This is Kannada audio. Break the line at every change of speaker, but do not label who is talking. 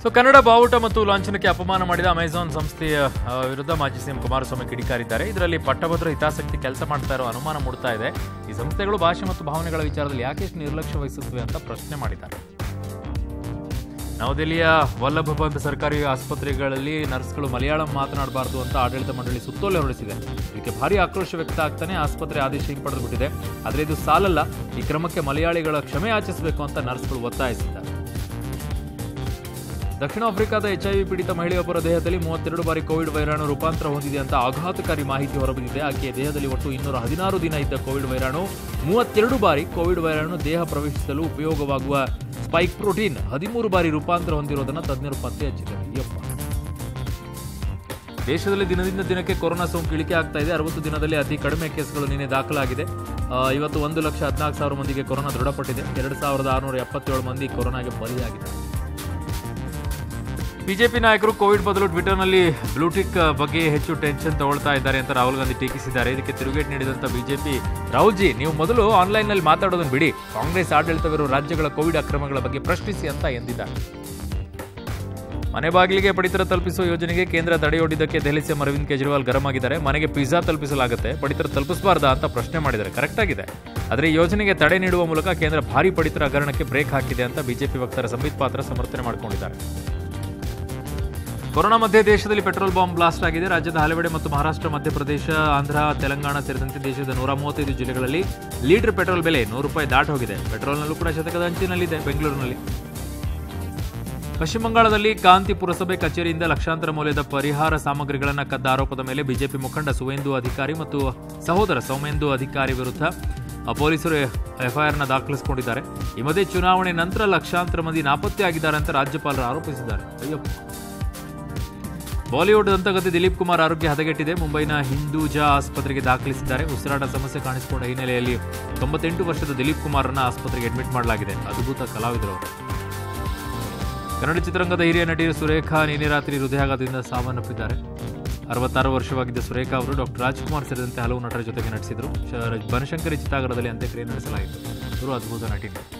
ಸೊ ಕನ್ನಡ ಬಾವುಟ ಮತ್ತು ಲಾಂಛನಕ್ಕೆ ಅಪಮಾನ ಮಾಡಿದ ಅಮೆಜಾನ್ ಸಂಸ್ಥೆಯ ಆ, ವಿರುದ್ಧ ಮಾಜಿ ಸಿಎಂ ಕುಮಾರಸ್ವಾಮಿ ಕಿಡಿಕಾರಿದ್ದಾರೆ ಇದರಲ್ಲಿ ಪಟ್ಟಭದ್ರ ಹಿತಾಸಕ್ತಿ ಕೆಲಸ ಮಾಡ್ತಾ ಇರೋ ಅನುಮಾನ ಮೂಡ್ತಾ ಇದೆ ಈ ಸಂಸ್ಥೆಗಳು ಭಾಷೆ ಮತ್ತು ಭಾವನೆಗಳ ವಿಚಾರದಲ್ಲಿ ಯಾಕೆ ಇಷ್ಟು ನಿರ್ಲಕ್ಷ್ಯ ವಹಿಸುತ್ತವೆ ಅಂತ ಪ್ರಶ್ನೆ ಮಾಡಿದ್ದಾರೆ ನವದೆಹಲಿಯ ವಲ್ಲಭ ಬಂದ್ ಸರ್ಕಾರಿ ಆಸ್ಪತ್ರೆಗಳಲ್ಲಿ ನರ್ಸ್ಗಳು ಮಲಯಾಳಂ ಮಾತನಾಡಬಾರದು ಅಂತ ಆಡಳಿತ ಮಂಡಳಿ ಸುತ್ತೋಲೆ ಹೊರಡಿಸಿದೆ ಇದಕ್ಕೆ ಭಾರಿ ಆಕ್ರೋಶ ವ್ಯಕ್ತ ಆಗ್ತಾನೆ ಆಸ್ಪತ್ರೆ ಆದೇಶ ಹಿಂಪಡೆದು ಬಿಟ್ಟಿದೆ ಆದರೆ ಇದು ಸಾಲಲ್ಲ ಈ ಕ್ರಮಕ್ಕೆ ಮಲಯಾಳಿಗಳ ಕ್ಷಮೆ ಯಾಚಿಸಬೇಕು ಅಂತ ನರ್ಸ್ಗಳು ಒತ್ತಾಯಿಸಿದ್ದಾರೆ ದಕ್ಷಿಣ ಆಫ್ರಿಕಾದ ಎಚ್ಐವಿ ಪೀಡಿತ ಮಹಿಳೆಯೊಬ್ಬರ ದೇಹದಲ್ಲಿ ಮೂವತ್ತೆರಡು ಬಾರಿ ಕೋವಿಡ್ ವೈರಾಣು ರೂಪಾಂತರ ಹೊಂದಿದೆ ಅಂತ ಆಘಾತಕಾರಿ ಮಾಹಿತಿ ಹೊರಬಿದ್ದಿದೆ ಆಕೆಯ ದೇಹದಲ್ಲಿ ಒಟ್ಟು ಇನ್ನೂರ ಹದಿನಾರು ದಿನ ಇದ್ದ ಕೋವಿಡ್ ವೈರಾಣು ಮೂವತ್ತೆರಡು ಬಾರಿ ಕೋವಿಡ್ ವೈರಾಣು ದೇಹ ಪ್ರವೇಶಿಸಲು ಉಪಯೋಗವಾಗುವ ಸ್ಪೈಕ್ ಪ್ರೋಟೀನ್ ಹದಿಮೂರು ಬಾರಿ ರೂಪಾಂತರ ಹೊಂದಿರುವುದನ್ನು ತಜ್ಞರು ಪತ್ತೆ ಹಚ್ಚಿದ್ದಾರೆ ಯಪ್ಪ ದೇಶದಲ್ಲಿ ದಿನದಿಂದ ದಿನಕ್ಕೆ ಕೊರೋನಾ ಸೋಂಕು ಇಳಿಕೆ ಆಗ್ತಾ ಇದೆ ಅರವತ್ತು ದಿನದಲ್ಲಿ ಅತಿ ಕಡಿಮೆ ಕೇಸ್ಗಳು ನಿನ್ನೆ ದಾಖಲಾಗಿದೆ ಆ, ಇವತ್ತು ಒಂದು ಲಕ್ಷ ಹದಿನಾಲ್ಕು ಸಾವಿರ ಮಂದಿಗೆ ಕೊರೋನಾ ದೃಢಪಟ್ಟಿದೆ ಎರಡು ಸಾವಿರದ ಆರುನೂರ ಎಪ್ಪತ್ತೇಳು ಮಂದಿ ಕೊರೋನಾಗೆ ಬಲಿಯಾಗಿದೆ ಬಿಜೆಪಿ ನಾಯಕರು ಕೋವಿಡ್ ಬದಲು ಟ್ವಿಟರ್ನಲ್ಲಿ ಬ್ಲೂಟಿಕ್ ಬಗ್ಗೆ ಹೆಚ್ಚು ಟೆನ್ಷನ್ ತಗೊಳ್ತಾ ಇದ್ದಾರೆ ಅಂತ ರಾಹುಲ್ ಗಾಂಧಿ ಟೀಕಿಸಿದ್ದಾರೆ ಇದಕ್ಕೆ ತಿರುಗೇಟು ನೀಡಿದಂತ ಬಿಜೆಪಿ ರಾಹುಲ್ ಜಿ ನೀವು ಮೊದಲು ಆನ್ಲೈನ್ನಲ್ಲಿ ಮಾತಾಡೋದನ್ನು ಬಿಡಿ ಕಾಂಗ್ರೆಸ್ ಆಡಳಿತವಿರುವ ರಾಜ್ಯಗಳ ಕೋವಿಡ್ ಅಕ್ರಮಗಳ ಬಗ್ಗೆ ಪ್ರಶ್ನಿಸಿ ಅಂತ ಎಂದಿದ್ದಾರೆ ಮನೆ ಬಾಗಿಲಿಗೆ ಪಡಿತರ ತಲುಪಿಸುವ ಯೋಜನೆಗೆ ಕೇಂದ್ರ ತಡೆಯೊಡ್ಡಿದ್ದಕ್ಕೆ ದೆಹಲಿ ಸಿಎಂ ಅರವಿಂದ್ ಕೇಜ್ರಿವಾಲ್ ಗರಂ ಆಗಿದ್ದಾರೆ ಮನೆಗೆ ಪಿಜ್ಜಾ ತಲುಪಿಸಲಾಗುತ್ತೆ ಪಡಿತರ ತಲುಪಿಸಬಾರ್ದಾ ಅಂತ ಪ್ರಶ್ನೆ ಮಾಡಿದ್ದಾರೆ ಕರೆಕ್ಟ್ ಆಗಿದೆ ಆದರೆ ಈ ಯೋಜನೆಗೆ ತಡೆ ನೀಡುವ ಮೂಲಕ ಕೇಂದ್ರ ಭಾರಿ ಪಡಿತರ ಹಗರಣಕ್ಕೆ ಬ್ರೇಕ್ ಹಾಕಿದೆ ಅಂತ ಬಿಜೆಪಿ ವಕ್ತಾರ ಸಂಬಿತ್ ಪಾತ್ರ ಸಮರ್ಥನೆ ಮಾಡಿಕೊಂಡಿದ್ದಾರೆ ಕೊರೋನಾ ಮಧ್ಯೆ ದೇಶದಲ್ಲಿ ಪೆಟ್ರೋಲ್ ಬಾಂಬ್ ಬ್ಲಾಸ್ಟ್ ಆಗಿದೆ ರಾಜ್ಯದ ಹಲವೆಡೆ ಮತ್ತು ಮಹಾರಾಷ್ಟ್ರ ಮಧ್ಯಪ್ರದೇಶ ಆಂಧ್ರ ತೆಲಂಗಾಣ ಸೇರಿದಂತೆ ದೇಶದ ನೂರ ಮೂವತ್ತೈದು ಜಿಲ್ಲೆಗಳಲ್ಲಿ ಲೀಟರ್ ಪೆಟ್ರೋಲ್ ಬೆಲೆ ನೂರು ರೂಪಾಯಿ ದಾಟ ಹೋಗಿದೆ ಪೆಟ್ರೋಲ್ನಲ್ಲೂ ಕೂಡ ಶತಕದ ಅಂಚಿನಲ್ಲಿದೆ ಬೆಂಗಳೂರಿನಲ್ಲಿ ಪಶ್ಚಿಮ ಬಂಗಾಳದಲ್ಲಿ ಕಾಂತಿ ಪುರಸಭೆ ಕಚೇರಿಯಿಂದ ಲಕ್ಷಾಂತರ ಮೌಲ್ಯದ ಪರಿಹಾರ ಸಾಮಗ್ರಿಗಳನ್ನು ಕದ್ದ ಆರೋಪದ ಮೇಲೆ ಬಿಜೆಪಿ ಮುಖಂಡ ಸುವೇಂದು ಅಧಿಕಾರಿ ಮತ್ತು ಸಹೋದರ ಸೌಮೇಂದು ಅಧಿಕಾರಿ ವಿರುದ್ಧ ಆ, ಪೊಲೀಸರು ಎಫ್ಐಆರ್ನ ದಾಖಲಿಸಿಕೊಂಡಿದ್ದಾರೆ ಈ ಮಧ್ಯೆ ಚುನಾವಣೆ ನಂತರ ಲಕ್ಷಾಂತರ ಮಂದಿ ನಾಪತ್ತೆ ಆಗಿದ್ದಾರೆ ಅಂತ ರಾಜ್ಯಪಾಲರು ಆರೋಪಿಸಿದ್ದಾರೆ ಅಯ್ಯಪ್ಪ ಬಾಲಿವುಡ್ ದಂತಕತೆ ದಿಲೀಪ್ ಕುಮಾರ್ ಆರೋಗ್ಯ ಹದಗೆಟ್ಟಿದೆ ಮುಂಬೈನ ಹಿಂದೂಜಾ ಆಸ್ಪತ್ರೆಗೆ ದಾಖಲಿಸಿದ್ದಾರೆ ಉಸಿರಾಟ ಸಮಸ್ಯೆ ಕಾಣಿಸಿಕೊಂಡ ಹಿನ್ನೆಲೆಯಲ್ಲಿ ತೊಂಬತ್ತೆಂಟು ವರ್ಷದ ದಿಲೀಪ್ ಕುಮಾರ್ನ ಆಸ್ಪತ್ರೆಗೆ ಅಡ್ಮಿಟ್ ಮಾಡಲಾಗಿದೆ ಅದ್ಭುತ ಕಲಾವಿದರು ಅವರು ಕನ್ನಡ ಚಿತ್ರರಂಗದ ಹಿರಿಯ ನಟಿ ಸುರೇಖಾ ನಿನ್ನೆ ರಾತ್ರಿ ಹೃದಯಾಘಾತದಿಂದ ಸಾವನ್ನಪ್ಪಿದ್ದಾರೆ ಅರವತ್ತಾರು ವರ್ಷವಾಗಿದ್ದ ಸುರೇಖಾ ಅವರು ಡಾಕ್ಟರ್ ರಾಜ್ಕುಮಾರ್ ಸೇರಿದಂತೆ ಹಲವು ನಟರ ಜೊತೆಗೆ ನಟಿಸಿದರು ಶ- ಬನಶಂಕರಿ ಚಿತಾಗರದಲ್ಲಿ ಅಂತ್ಯಕ್ರಿಯೆ ನಡೆಸಲಾಯಿತು ಇವರು ಅದ್ಭುತ ನಟಿ